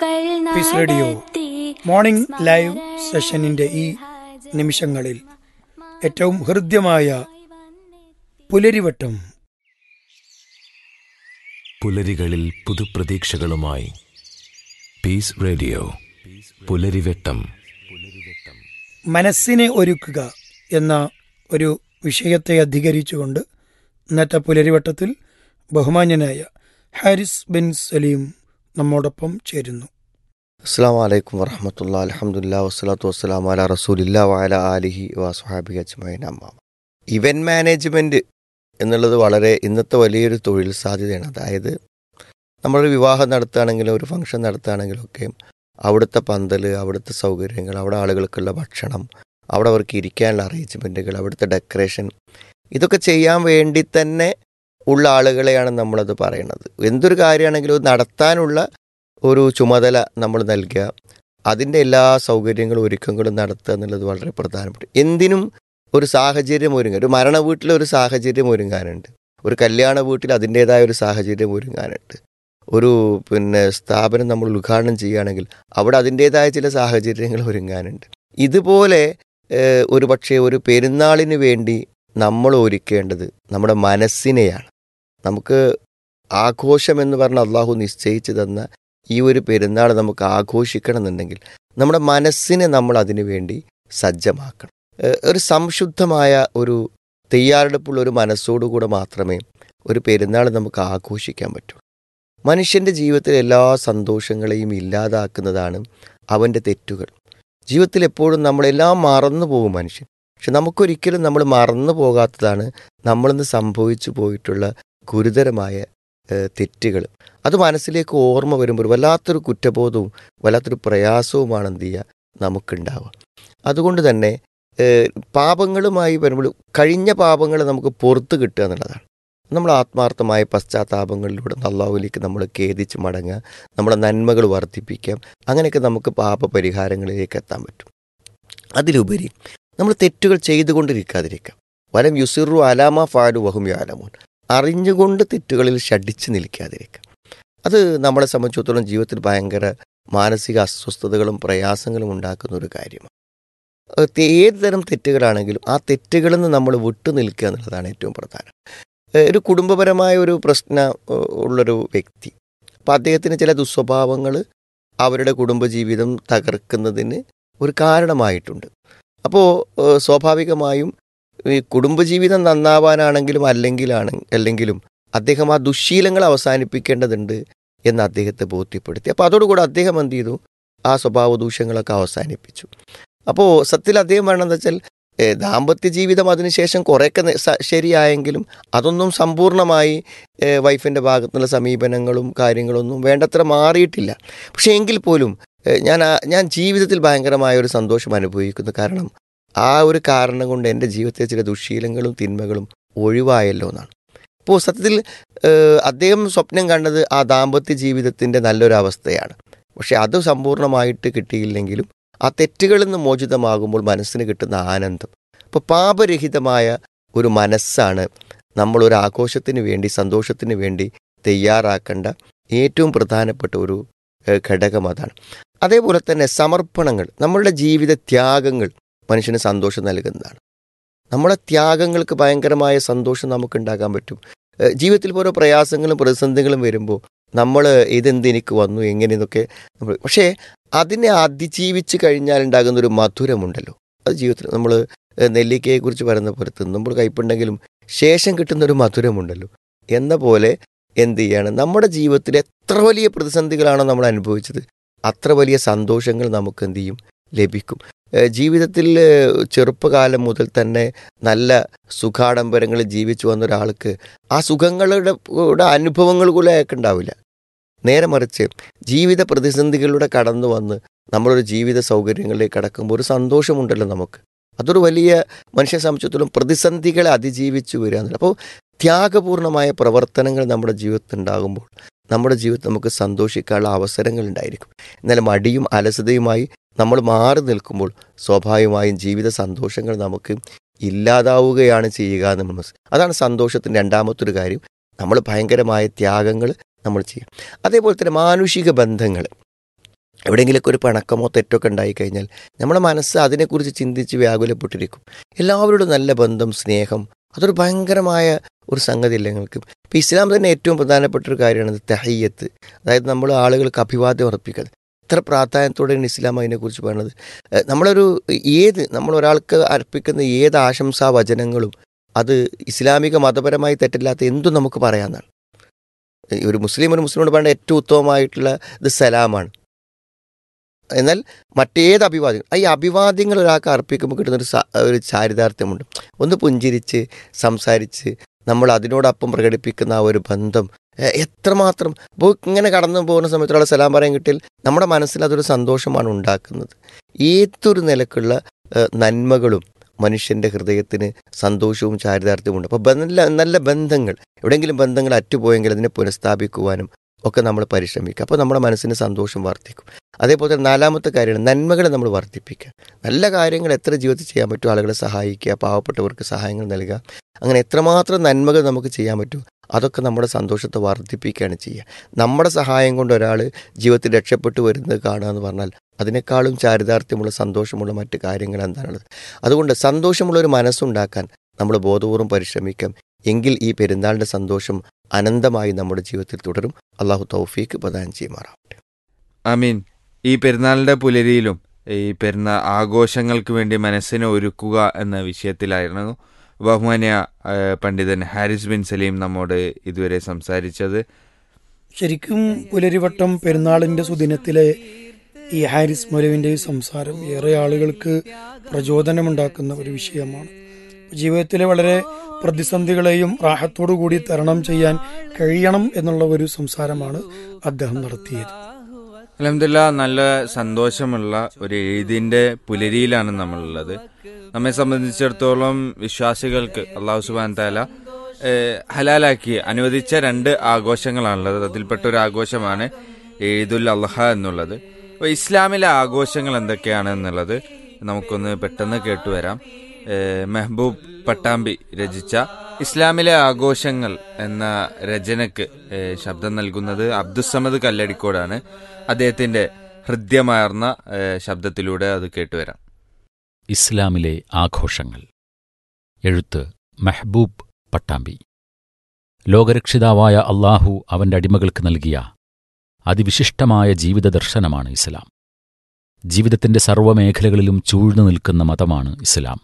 piece radio morning live സെഷനിന്റെ ഈ നിമിഷങ്ങളിൽ ഏറ്റവും ഹൃദ്യമായ പുലരിവട്ടം പുലരികളിൽ പുതുപ്രതീക്ഷകളുമായി പീസ് റേഡിയോ പുലരിവെട്ടം മനസ്സിനെ ഒരുക്കുക എന്ന ഒരു വിഷയത്തെ അധികരിച്ചുകൊണ്ട് ഇന്നത്തെ പുലരിവട്ടത്തിൽ ബഹുമാന്യനായ ഹാരിസ് ബിൻ സലീം നമ്മോടൊപ്പം ചേരുന്നു അസ്സാം വലൈക്കും വറഹമത്തുള്ള അലഹമുല്ല വസ്സലാത്തു വസ്സലാം അല റസൂലില്ല വഅല ആലിഹി വസ്ഹാബി അജ്മൈൻ അമ്മാം ഇവൻറ്റ് മാനേജ്മെൻറ്റ് എന്നുള്ളത് വളരെ ഇന്നത്തെ വലിയൊരു തൊഴിൽ സാധ്യതയാണ് അതായത് നമ്മളൊരു വിവാഹം നടത്തുകയാണെങ്കിലും ഒരു ഫംഗ്ഷൻ നടത്തുകയാണെങ്കിലും ഒക്കെ അവിടുത്തെ പന്തൽ അവിടുത്തെ സൗകര്യങ്ങൾ അവിടെ ആളുകൾക്കുള്ള ഭക്ഷണം അവിടെ അവർക്ക് ഇരിക്കാനുള്ള അറേഞ്ച്മെൻറ്റുകൾ അവിടുത്തെ ഡെക്കറേഷൻ ഇതൊക്കെ ചെയ്യാൻ വേണ്ടി തന്നെ ഉള്ള ആളുകളെയാണ് നമ്മളത് പറയുന്നത് എന്തൊരു കാര്യമാണെങ്കിലും അത് നടത്താനുള്ള ഒരു ചുമതല നമ്മൾ നൽകുക അതിൻ്റെ എല്ലാ സൗകര്യങ്ങളും ഒരുക്കങ്ങളും നടത്തുക എന്നുള്ളത് വളരെ പ്രധാനപ്പെട്ട എന്തിനും ഒരു സാഹചര്യം ഒരുങ്ങുക ഒരു മരണ വീട്ടിൽ ഒരു സാഹചര്യം ഒരുങ്ങാനുണ്ട് ഒരു കല്യാണ വീട്ടിൽ അതിൻ്റേതായ ഒരു സാഹചര്യം ഒരുങ്ങാനുണ്ട് ഒരു പിന്നെ സ്ഥാപനം നമ്മൾ ഉദ്ഘാടനം ചെയ്യുകയാണെങ്കിൽ അവിടെ അതിൻ്റേതായ ചില സാഹചര്യങ്ങൾ ഒരുങ്ങാനുണ്ട് ഇതുപോലെ ഏഹ്, ഒരു പക്ഷേ ഒരു പെരുന്നാളിന് വേണ്ടി നമ്മൾ ഒരുക്കേണ്ടത് നമ്മുടെ മനസ്സിനെയാണ് നമുക്ക് ആഘോഷം എന്ന് പറഞ്ഞ അള്ളാഹു നിശ്ചയിച്ചു തന്ന ഈ ഒരു പെരുന്നാൾ നമുക്ക് ആഘോഷിക്കണം എന്നുണ്ടെങ്കിൽ നമ്മുടെ മനസ്സിനെ നമ്മൾ അതിനു വേണ്ടി സജ്ജമാക്കണം ഏഹ് ഒരു സംശുദ്ധമായ ഒരു തയ്യാറെടുപ്പുള്ള ഒരു മനസ്സോടുകൂടെ മാത്രമേ ഒരു പെരുന്നാൾ നമുക്ക് ആഘോഷിക്കാൻ പറ്റൂ മനുഷ്യൻ്റെ ജീവിതത്തിലെ എല്ലാ സന്തോഷങ്ങളെയും ഇല്ലാതാക്കുന്നതാണ് അവൻ്റെ തെറ്റുകൾ ജീവിതത്തിൽ എപ്പോഴും നമ്മളെല്ലാം മറന്നു പോകും മനുഷ്യൻ പക്ഷെ നമുക്കൊരിക്കലും നമ്മൾ മറന്നു പോകാത്തതാണ് നമ്മളിന്ന് സംഭവിച്ചു പോയിട്ടുള്ള ഗുരുതരമായ ഏഹ്, തെറ്റുകൾ അത് മനസ്സിലേക്ക് ഓർമ്മ വരുമ്പോൾ വല്ലാത്തൊരു കുറ്റബോധവും വല്ലാത്തൊരു പ്രയാസവുമാണ് എന്ത് ചെയ്യുക നമുക്കുണ്ടാവുക അതുകൊണ്ട് തന്നെ ഏഹ്, പാപങ്ങളുമായി വരുമ്പോൾ കഴിഞ്ഞ പാപങ്ങൾ നമുക്ക് പുറത്ത് കിട്ടുക എന്നുള്ളതാണ് നമ്മൾ ആത്മാർത്ഥമായ പശ്ചാത്താപങ്ങളിലൂടെ അള്ളാഹുലേക്ക് നമ്മൾ ഖേദിച്ച് മടങ്ങുക നമ്മളെ നന്മകൾ വർദ്ധിപ്പിക്കാം അങ്ങനെയൊക്കെ നമുക്ക് പാപപരിഹാരങ്ങളിലേക്ക് എത്താൻ പറ്റും അതിലുപരി നമ്മൾ തെറ്റുകൾ ചെയ്തുകൊണ്ടിരിക്കാതിരിക്കാം വലം യുസിറു അലാമ ഫാലു വഹും യാലമൂൻ അറിഞ്ഞുകൊണ്ട് തെറ്റുകളിൽ ഷഡിച്ച് നിൽക്കാതിരിക്കാം അത് നമ്മളെ സംബന്ധിച്ചിടത്തോളം ജീവിതത്തിൽ ഭയങ്കര മാനസിക അസ്വസ്ഥതകളും പ്രയാസങ്ങളും ഉണ്ടാക്കുന്ന ഒരു കാര്യമാണ് ഏഹ് തെ- ഏത് തരം തെറ്റുകളാണെങ്കിലും ആ തെറ്റുകളിൽ നിന്ന് നമ്മൾ വിട്ടു നിൽക്കുക എന്നുള്ളതാണ് ഏറ്റവും പ്രധാനം ഏഹ് ഒരു കുടുംബപരമായ ഒരു പ്രശ്ന ഏഹ് ഉള്ളൊരു വ്യക്തി അപ്പം അദ്ദേഹത്തിന് ചില ദുസ്വഭാവങ്ങൾ അവരുടെ കുടുംബജീവിതം തകർക്കുന്നതിന് ഒരു കാരണമായിട്ടുണ്ട് അപ്പോൾ ഏഹ് സ്വാഭാവികമായും ഈ കുടുംബജീവിതം നന്നാവാനാണെങ്കിലും അല്ലെങ്കിലാണ് അല്ലെങ്കിലും അദ്ദേഹം ആ ദുശ്ശീലങ്ങൾ അവസാനിപ്പിക്കേണ്ടതുണ്ട് എന്ന് അദ്ദേഹത്തെ ബോധ്യപ്പെടുത്തി അപ്പോൾ അതോടുകൂടി അദ്ദേഹം എന്ത് ചെയ്തു ആ സ്വഭാവ ദൂഷ്യങ്ങളൊക്കെ അവസാനിപ്പിച്ചു അപ്പോൾ സത്യത്തിൽ അദ്ദേഹം വേണമെന്ന് വെച്ചാൽ ഏ, ദാമ്പത്യ ജീവിതം അതിനുശേഷം കുറേയൊക്കെ നെ- സ- ശരിയായെങ്കിലും അതൊന്നും സമ്പൂർണ്ണമായി ഏ, വൈഫിൻ്റെ ഭാഗത്തുനിന്നുള്ള സമീപനങ്ങളും കാര്യങ്ങളൊന്നും വേണ്ടത്ര മാറിയിട്ടില്ല പക്ഷേ എങ്കിൽ പോലും ഏ, ഞാൻ ആ- ഞാൻ ജീവിതത്തിൽ ഭയങ്കരമായ ഒരു സന്തോഷം അനുഭവിക്കുന്നു കാരണം ആ ഒരു കാരണം കൊണ്ട് എൻ്റെ ജീവിതത്തിലെ ചില ദുശ്ശീലങ്ങളും തിന്മകളും ഒഴിവായല്ലോ എന്നാണ് അപ്പോൾ സത്യത്തിൽ ഏഹ്, അദ്ദേഹം സ്വപ്നം കണ്ടത് ആ ദാമ്പത്യ ജീവിതത്തിൻ്റെ നല്ലൊരു അവസ്ഥയാണ് പക്ഷെ അത് സമ്പൂർണ്ണമായിട്ട് കിട്ടിയില്ലെങ്കിലും ആ തെറ്റുകളിൽ നിന്ന് മോചിതമാകുമ്പോൾ മനസ്സിന് കിട്ടുന്ന ആനന്ദം അപ്പോൾ പാപരഹിതമായ ഒരു മനസ്സാണ് നമ്മളൊരു ആഘോഷത്തിന് വേണ്ടി സന്തോഷത്തിന് വേണ്ടി തയ്യാറാക്കേണ്ട ഏറ്റവും പ്രധാനപ്പെട്ട ഒരു ഏഹ്, ഘടകം അതാണ് അതേപോലെ തന്നെ സമർപ്പണങ്ങൾ നമ്മളുടെ ജീവിത ത്യാഗങ്ങൾ മനുഷ്യന് സന്തോഷം നൽകുന്നതാണ് നമ്മുടെ ത്യാഗങ്ങൾക്ക് ഭയങ്കരമായ സന്തോഷം നമുക്ക് ഉണ്ടാക്കാൻ പറ്റും ഏഹ് ജീവിതത്തിൽ ഓരോ പ്രയാസങ്ങളും പ്രതിസന്ധികളും വരുമ്പോൾ നമ്മൾ ഇതെന്ത് എനിക്ക് വന്നു എങ്ങനെയെന്നൊക്കെ നമ്മൾ പക്ഷേ അതിനെ അതിജീവിച്ച് കഴിഞ്ഞാൽ ഉണ്ടാകുന്ന ഒരു മധുരമുണ്ടല്ലോ അത് ജീവിതത്തിൽ നമ്മൾ നെല്ലിക്കയെക്കുറിച്ച് പറയുന്ന പോലെ തിന്നുമ്പോൾ കയ്പുണ്ടെങ്കിലും ശേഷം കിട്ടുന്ന ഒരു മധുരമുണ്ടല്ലോ എന്ന പോലെ എന്ത് ചെയ്യാണ് നമ്മുടെ ജീവിതത്തിൽ എത്ര വലിയ പ്രതിസന്ധികളാണോ നമ്മൾ അനുഭവിച്ചത് അത്ര വലിയ സന്തോഷങ്ങൾ നമുക്ക് എന്ത് ചെയ്യും ലഭിക്കും ഏഹ് ജീവിതത്തിൽ ഏഹ് ചെറുപ്പകാലം മുതൽ തന്നെ നല്ല സുഖാഡംബരങ്ങളിൽ ജീവിച്ചു വന്ന ഒരാൾക്ക് ആ സുഖങ്ങളുടെ കൂടെ അനുഭവങ്ങൾ കൂടെ അയാൾക്ക് ഉണ്ടാവില്ല നേരെ മറിച്ച് ജീവിത പ്രതിസന്ധികളിലൂടെ കടന്നു വന്ന് നമ്മളൊരു ജീവിത സൗകര്യങ്ങളിലേക്ക് കടക്കുമ്പോൾ ഒരു സന്തോഷമുണ്ടല്ലോ നമുക്ക് അതൊരു വലിയ മനുഷ്യ സംബന്ധിച്ചിടത്തോളം പ്രതിസന്ധികളെ അതിജീവിച്ചു വരിക എന്നുള്ളത് അപ്പോൾ ത്യാഗപൂർണമായ പ്രവർത്തനങ്ങൾ നമ്മുടെ ജീവിതത്തിൽ ഉണ്ടാകുമ്പോൾ നമ്മുടെ ജീവിതത്തിൽ നമുക്ക് സന്തോഷിക്കാനുള്ള അവസരങ്ങൾ ഉണ്ടായിരിക്കും എന്നാൽ മടിയും അലസതയുമായി നമ്മൾ മാറി നിൽക്കുമ്പോൾ സ്വാഭാവികമായും ജീവിത സന്തോഷങ്ങൾ നമുക്ക് ഇല്ലാതാവുകയാണ് ചെയ്യുക എന്ന് നമ്മൾ മനസ്സി- അതാണ് സന്തോഷത്തിൻ്റെ രണ്ടാമത്തെ ഒരു കാര്യം നമ്മൾ ഭയങ്കരമായ ത്യാഗങ്ങൾ നമ്മൾ ചെയ്യും അതേപോലെ തന്നെ മാനുഷിക ബന്ധങ്ങൾ എവിടെയെങ്കിലുമൊക്കെ ഒരു പിണക്കമോ തെറ്റൊക്കെ ഉണ്ടായിക്കഴിഞ്ഞാൽ നമ്മുടെ മനസ്സ് അതിനെക്കുറിച്ച് ചിന്തിച്ച് വ്യാകുലപ്പെട്ടിരിക്കും എല്ലാവരോടും നല്ല ബന്ധം സ്നേഹം അതൊരു ഭയങ്കരമായ ഒരു സംഗതി അല്ലേ നിങ്ങൾക്ക് ഇപ്പം ഇസ്ലാം തന്നെ ഏറ്റവും പ്രധാനപ്പെട്ട ഒരു കാര്യമാണ് തഹയ്യത്ത് അതായത് നമ്മൾ ആളുകൾക്ക് അഭിവാദ്യം അർപ്പിക്കുക ഇത്ര പ്രാധാന്യത്തോടെയാണ് ഇസ്ലാം അതിനെക്കുറിച്ച് പറയുന്നത് ഏഹ് നമ്മളൊരു ഏത് നമ്മൾ ഒരാൾക്ക് അർപ്പിക്കുന്ന ഏത് ആശംസാ വചനങ്ങളും അത് ഇസ്ലാമിക മതപരമായി തെറ്റില്ലാത്ത എന്തും നമുക്ക് പറയാമെന്നാണ് ഈ ഒരു മുസ്ലിം ഒരു മുസ്ലിമോട് പറയേണ്ട ഏറ്റവും ഉത്തമമായിട്ടുള്ള ഇത് സലാമാണ് എന്നാൽ മറ്റേത് അഭിവാദ്യം ഈ അഭിവാദ്യങ്ങൾ ഒരാൾക്ക് അർപ്പിക്കുമ്പോൾ കിട്ടുന്നൊരു സ- ഒരു ചാരിതാർത്ഥ്യമുണ്ട് ഒന്ന് പുഞ്ചിരിച്ച് സംസാരിച്ച് നമ്മൾ അതിനോടൊപ്പം പ്രകടിപ്പിക്കുന്ന ആ ഒരു ബന്ധം എ- എത്രമാത്രം ഇപ്പോൾ ഇങ്ങനെ കടന്നു പോകുന്ന സമയത്ത് ഒരാളെ സലാം പറയാൻ കിട്ടിയാൽ നമ്മുടെ മനസ്സിൽ അതൊരു സന്തോഷമാണ് ഉണ്ടാക്കുന്നത് ഏതൊരു നിലക്കുള്ള ഏഹ്, നന്മകളും മനുഷ്യൻ്റെ ഹൃദയത്തിന് സന്തോഷവും ചാരിതാർത്ഥ്യവും ഉണ്ട് അപ്പോൾ നല്ല നല്ല ബന്ധങ്ങൾ എവിടെയെങ്കിലും ബന്ധങ്ങൾ അറ്റുപോയെങ്കിൽ അതിനെ പുനഃസ്ഥാപിക്കുവാനും ഒക്കെ നമ്മൾ പരിശ്രമിക്കുക അപ്പോൾ നമ്മുടെ മനസ്സിന് സന്തോഷം വർദ്ധിക്കും അതേപോലെ തന്നെ നാലാമത്തെ കാര്യമാണ് നന്മകളെ നമ്മൾ വർദ്ധിപ്പിക്കുക നല്ല കാര്യങ്ങൾ എത്ര ജീവിതത്തിൽ ചെയ്യാൻ പറ്റും ആളുകളെ സഹായിക്കുക പാവപ്പെട്ടവർക്ക് സഹായങ്ങൾ നൽകുക അങ്ങനെ എത്രമാത്രം നന്മകൾ നമുക്ക് ചെയ്യാൻ പറ്റും അതൊക്കെ നമ്മുടെ സന്തോഷത്തെ വർദ്ധിപ്പിക്കുകയാണ് ചെയ്യുക നമ്മുടെ സഹായം കൊണ്ട് ഒരാൾ ജീവിതത്തിൽ രക്ഷപ്പെട്ടു വരുന്നത് കാണുക എന്ന് പറഞ്ഞാൽ അതിനേക്കാളും ചാരിതാർത്ഥ്യമുള്ള സന്തോഷമുള്ള മറ്റു കാര്യങ്ങൾ എന്താണുള്ളത് അതുകൊണ്ട് സന്തോഷമുള്ള ഒരു മനസ്സുണ്ടാക്കാൻ നമ്മൾ ബോധപൂർവ്വം പരിശ്രമിക്കാം എങ്കിൽ ഈ പെരുന്നാളിൻ്റെ സന്തോഷം അനന്തമായി നമ്മുടെ ജീവിതത്തിൽ തുടരും അള്ളാഹു തൗഫീക്ക് പ്രദാനം ചെയ്യുമാറാവട്ടെ അമീൻ ഈ പെരുന്നാളിന്റെ പുലരിയിലും ഈ പെരുന്നാൾ ആഘോഷങ്ങൾക്ക് വേണ്ടി മനസ്സിനെ ഒരുക്കുക എന്ന വിഷയത്തിലായിരുന്നു ബഹുമാന്യ ആ, പണ്ഡിതൻ ഹാരിസ് ബിൻ സലീം നമ്മോട് ഇതുവരെ സംസാരിച്ചത് ശരിക്കും പുലരിവട്ടം പെരുന്നാളിന്റെ സുദിനത്തിലെ ഈ ഹാരിസ് മൊലവിന്റെ ഈ സംസാരം ഏറെ ആളുകൾക്ക് പ്രചോദനമുണ്ടാക്കുന്ന ഒരു വിഷയമാണ് ജീവിതത്തിലെ വളരെ പ്രതിസന്ധികളെയും റാഹത്തോടു കൂടി തരണം ചെയ്യാൻ കഴിയണം എന്നുള്ള ഒരു സംസാരമാണ് അദ്ദേഹം നടത്തിയത് അലഹമില്ല നല്ല സന്തോഷമുള്ള ഒരു എഴുതിന്റെ പുലരിയിലാണ് നമ്മളുള്ളത് നമ്മെ സംബന്ധിച്ചിടത്തോളം വിശ്വാസികൾക്ക് അള്ളാഹു സുബാൻ താല ഏഹ്, ഹലാലാക്കി അനുവദിച്ച രണ്ട് ആഘോഷങ്ങളാണുള്ളത് അതിൽപ്പെട്ട ഒരു ആഘോഷമാണ് ഈദുൽ അള്ളഹ എന്നുള്ളത് അപ്പോൾ ഇസ്ലാമിലെ ആഘോഷങ്ങൾ എന്തൊക്കെയാണ് എന്നുള്ളത് നമുക്കൊന്ന് പെട്ടെന്ന് കേട്ടുവരാം ഏഹ്, മെഹബൂബ് പട്ടാമ്പി രചിച്ച ഇസ്ലാമിലെ ആഘോഷങ്ങൾ എന്ന രചനക്ക് ഏഹ്, ശബ്ദം നൽകുന്നത് അബ്ദുസമദ് കല്ലടിക്കോടാണ് അദ്ദേഹത്തിന്റെ ഹൃദ്യമാർന്ന ഏഹ്, ശബ്ദത്തിലൂടെ അത് കേട്ടുവരാം ഇസ്ലാമിലെ ആഘോഷങ്ങൾ എഴുത്ത് മെഹബൂബ് പട്ടാമ്പി ലോകരക്ഷിതാവായ അള്ളാഹു അവന്റെ അടിമകൾക്ക് നൽകിയ അതിവിശിഷ്ടമായ ജീവിത ദർശനമാണ് ഇസ്ലാം ജീവിതത്തിന്റെ സർവ്വമേഖലകളിലും ചൂഴ്ന്നു നിൽക്കുന്ന മതമാണ് ഇസ്ലാം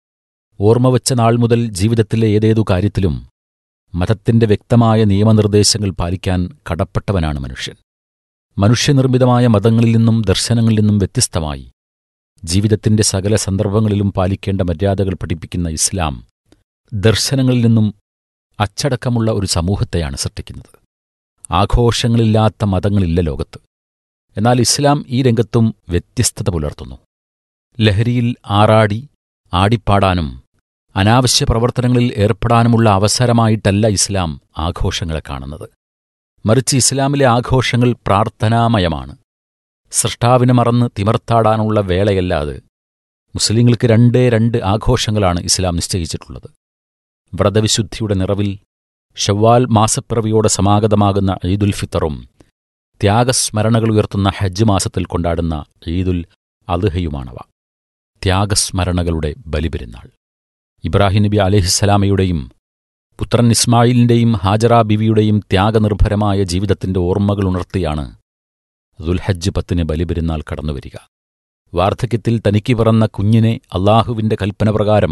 ഓർമ്മ വച്ച നാൾ മുതൽ ജീവിതത്തിലെ ഏതേതു കാര്യത്തിലും മതത്തിന്റെ വ്യക്തമായ നിയമനിർദ്ദേശങ്ങൾ പാലിക്കാൻ കടപ്പെട്ടവനാണ് മനുഷ്യൻ മനുഷ്യനിർമ്മിതമായ മതങ്ങളിൽ നിന്നും ദർശനങ്ങളിൽ നിന്നും വ്യത്യസ്തമായി ജീവിതത്തിന്റെ സകല സന്ദർഭങ്ങളിലും പാലിക്കേണ്ട മര്യാദകൾ പഠിപ്പിക്കുന്ന ഇസ്ലാം ദർശനങ്ങളിൽ നിന്നും അച്ചടക്കമുള്ള ഒരു സമൂഹത്തെയാണ് സൃഷ്ടിക്കുന്നത് ആഘോഷങ്ങളില്ലാത്ത മതങ്ങളില്ല ലോകത്ത് എന്നാൽ ഇസ്ലാം ഈ രംഗത്തും വ്യത്യസ്തത പുലർത്തുന്നു ലഹരിയിൽ ആറാടി ആടിപ്പാടാനും അനാവശ്യ പ്രവർത്തനങ്ങളിൽ ഏർപ്പെടാനുമുള്ള അവസരമായിട്ടല്ല ഇസ്ലാം ആഘോഷങ്ങളെ കാണുന്നത് മറിച്ച് ഇസ്ലാമിലെ ആഘോഷങ്ങൾ പ്രാർത്ഥനാമയമാണ് സൃഷ്ടാവിനെ മറന്ന് തിമർത്താടാനുള്ള വേളയല്ല അത് മുസ്ലിങ്ങൾക്ക് രണ്ടേ രണ്ട് ആഘോഷങ്ങളാണ് ഇസ്ലാം നിശ്ചയിച്ചിട്ടുള്ളത് വ്രതവിശുദ്ധിയുടെ നിറവിൽ ഷവ്വാൽ മാസപ്പിറവിയോടെ സമാഗതമാകുന്ന ഈദുൽ ഫിത്തറും ത്യാഗസ്മരണകൾ ഉയർത്തുന്ന ഹജ്ജ് മാസത്തിൽ കൊണ്ടാടുന്ന ഈദുൽ അദ്ഹയുമാണവ ത്യാഗസ്മരണകളുടെ ബലിപെരുന്നാൾ ഇബ്രാഹിം നബി അലഹിസ്സലാമയുടെയും പുത്രൻ ഇസ്മായിലിന്റെയും ഹാജറ ബിവിയുടെയും ത്യാഗനിർഭരമായ ജീവിതത്തിന്റെ ഓർമ്മകൾ ഉണർത്തിയാണ് ദുൽഹജ്ജ് പത്തിന് ബലിപെരുന്നാൾ കടന്നുവരിക വാർദ്ധക്യത്തിൽ തനിക്ക് പിറന്ന കുഞ്ഞിനെ അള്ളാഹുവിന്റെ കൽപ്പന പ്രകാരം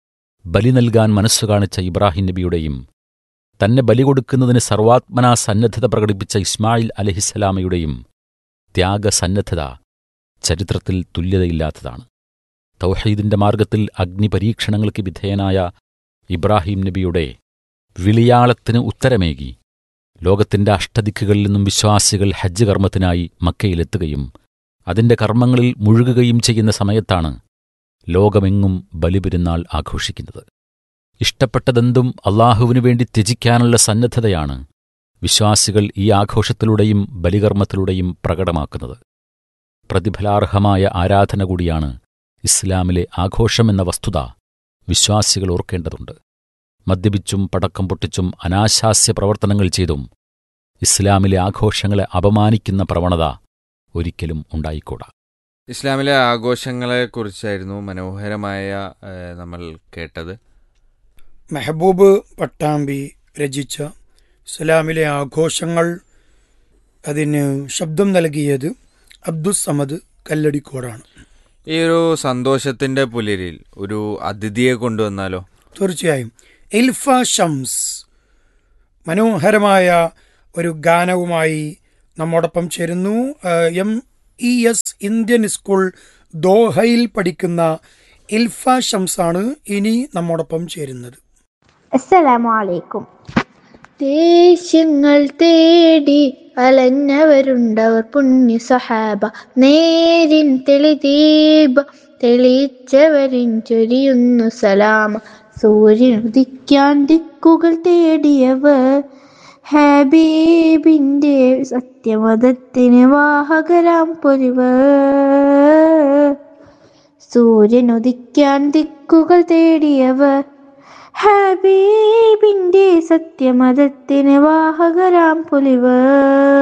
ബലി നൽകാൻ മനസ്സു കാണിച്ച ഇബ്രാഹിം നബിയുടെയും തന്നെ ബലി കൊടുക്കുന്നതിന് സർവാത്മനാ സന്നദ്ധത പ്രകടിപ്പിച്ച ഇസ്മായിൽ അലഹിസ്സലാമയുടെയും ത്യാഗസന്നദ്ധത ചരിത്രത്തിൽ തുല്യതയില്ലാത്തതാണ് തൗഹീദിന്റെ മാർഗത്തിൽ അഗ്നിപരീക്ഷണങ്ങൾക്ക് വിധേയനായ ഇബ്രാഹിം നബിയുടെ വിളിയാളത്തിന് ഉത്തരമേകി ലോകത്തിന്റെ അഷ്ടദിക്കുകളിൽ നിന്നും വിശ്വാസികൾ ഹജ്ജ് കർമ്മത്തിനായി മക്കയിലെത്തുകയും അതിന്റെ കർമ്മങ്ങളിൽ മുഴുകുകയും ചെയ്യുന്ന സമയത്താണ് ലോകമെങ്ങും ബലിപെരുന്നാൾ ആഘോഷിക്കുന്നത് ഇഷ്ടപ്പെട്ടതെന്തും അള്ളാഹുവിനു വേണ്ടി ത്യജിക്കാനുള്ള സന്നദ്ധതയാണ് വിശ്വാസികൾ ഈ ആഘോഷത്തിലൂടെയും ബലികർമ്മത്തിലൂടെയും പ്രകടമാക്കുന്നത് പ്രതിഫലാർഹമായ ആരാധന കൂടിയാണ് ഇസ്ലാമിലെ ആഘോഷമെന്ന വസ്തുത വിശ്വാസികൾ ഓർക്കേണ്ടതുണ്ട് മദ്യപിച്ചും പടക്കം പൊട്ടിച്ചും അനാശാസ്യ പ്രവർത്തനങ്ങൾ ചെയ്തും ഇസ്ലാമിലെ ആഘോഷങ്ങളെ അപമാനിക്കുന്ന പ്രവണത ഒരിക്കലും ഉണ്ടായിക്കൂടാ ഇസ്ലാമിലെ ആഘോഷങ്ങളെ കുറിച്ചായിരുന്നു മനോഹരമായ ഏഹ്, നമ്മൾ കേട്ടത് മെഹബൂബ് പട്ടാമ്പി രചിച്ച ഇസ്ലാമിലെ ആഘോഷങ്ങൾ അതിന് ശബ്ദം നൽകിയത് അബ്ദുസമദ് കല്ലടിക്കോടാണ് ഈ ഒരു സന്തോഷത്തിന്റെ പുലരിൽ ഒരു അതിഥിയെ കൊണ്ടുവന്നാലോ തീർച്ചയായും ഇൽഫ ഷംസ് മനോഹരമായ ഒരു ഗാനവുമായി നമ്മോടൊപ്പം ചേരുന്നു ആ, M E S Indian school ദോഹയിൽ പഠിക്കുന്ന ഇൽഫ ഷംസാണ് ഇനി നമ്മോടൊപ്പം ചേരുന്നത് അസ്സലാമു അലൈക്കും ദേശങ്ങൾ തേടി അലഞ്ഞവരുണ്ടവർ പുണ്യ സഹാബ നേരിൻ തെളിദീപ തെളിയിച്ചവരിൻ ചൊരിയുന്നു സലാമ സൂര്യൻ ഉദിക്കാൻ ദിക്കുകൾ തേടിയവർ ഹബീബിന്റെ സത്യമതത്തിന് വാഹകരാം പൊലിവർ സൂര്യൻ ഉദിക്കാൻ ദിക്കുകൾ തേടിയവർ ഹബീബിന്റെ സത്യമതത്തിന് വാഹകരാം പുലിവർ